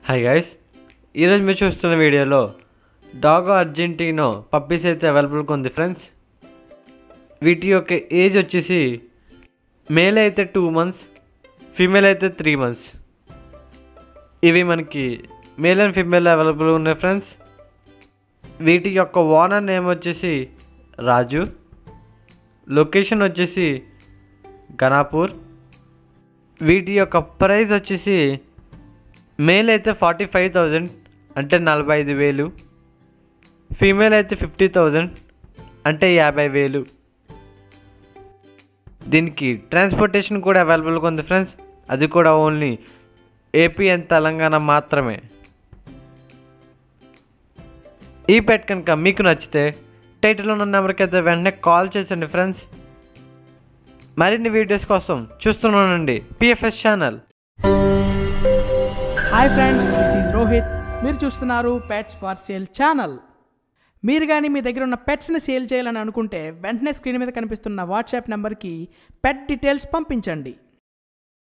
hi guys ఈరోజు మీరు చూస్తున్న వీడియోలో డాగో అర్జెంటీనో పప్పీస్ అయితే అవైలబుల్గా ఉంది ఫ్రెండ్స్ వీటి యొక్క ఏజ్ వచ్చేసి మేల్ అయితే టూ మంత్స్ ఫీమేల్ అయితే త్రీ మంత్స్ ఇవి మనకి మేల్ అండ్ ఫీమేల్ అవైలబుల్ ఉన్నాయి ఫ్రెండ్స్ వీటి యొక్క ఓనర్ నేమ్ వచ్చేసి రాజు లొకేషన్ వచ్చేసి గనాపూర్ వీటి యొక్క ప్రైస్ వచ్చేసి మేల్ అయితే ఫార్టీ ఫైవ్ థౌజండ్ అంటే నలభై ఐదు వేలు ఫీమేల్ అయితే ఫిఫ్టీ థౌజండ్ అంటే యాభై వేలు దీనికి ట్రాన్స్పోర్టేషన్ కూడా అవైలబుల్గా ఉంది ఫ్రెండ్స్ అది కూడా ఓన్లీ ఏపీ అండ్ తెలంగాణ మాత్రమే ఈ పెట్ కనుక మీకు నచ్చితే టైటిల్లో ఉన్న నెంబర్కి అయితే వెంటనే కాల్ చేసండి ఫ్రెండ్స్ మరిన్ని వీడియోస్ కోసం చూస్తున్నానండి PFS channel hi friends this is Rohit మీరు చూస్తున్నారు పెట్స్ ఫార్ సేల్ ఛానల్ మీరు కానీ మీ దగ్గర ఉన్న పెట్స్ని సేల్ చేయాలని అనుకుంటే వెంటనే స్క్రీన్ మీద కనిపిస్తున్న వాట్సాప్ నెంబర్కి పెట్ డీటెయిల్స్ పంపించండి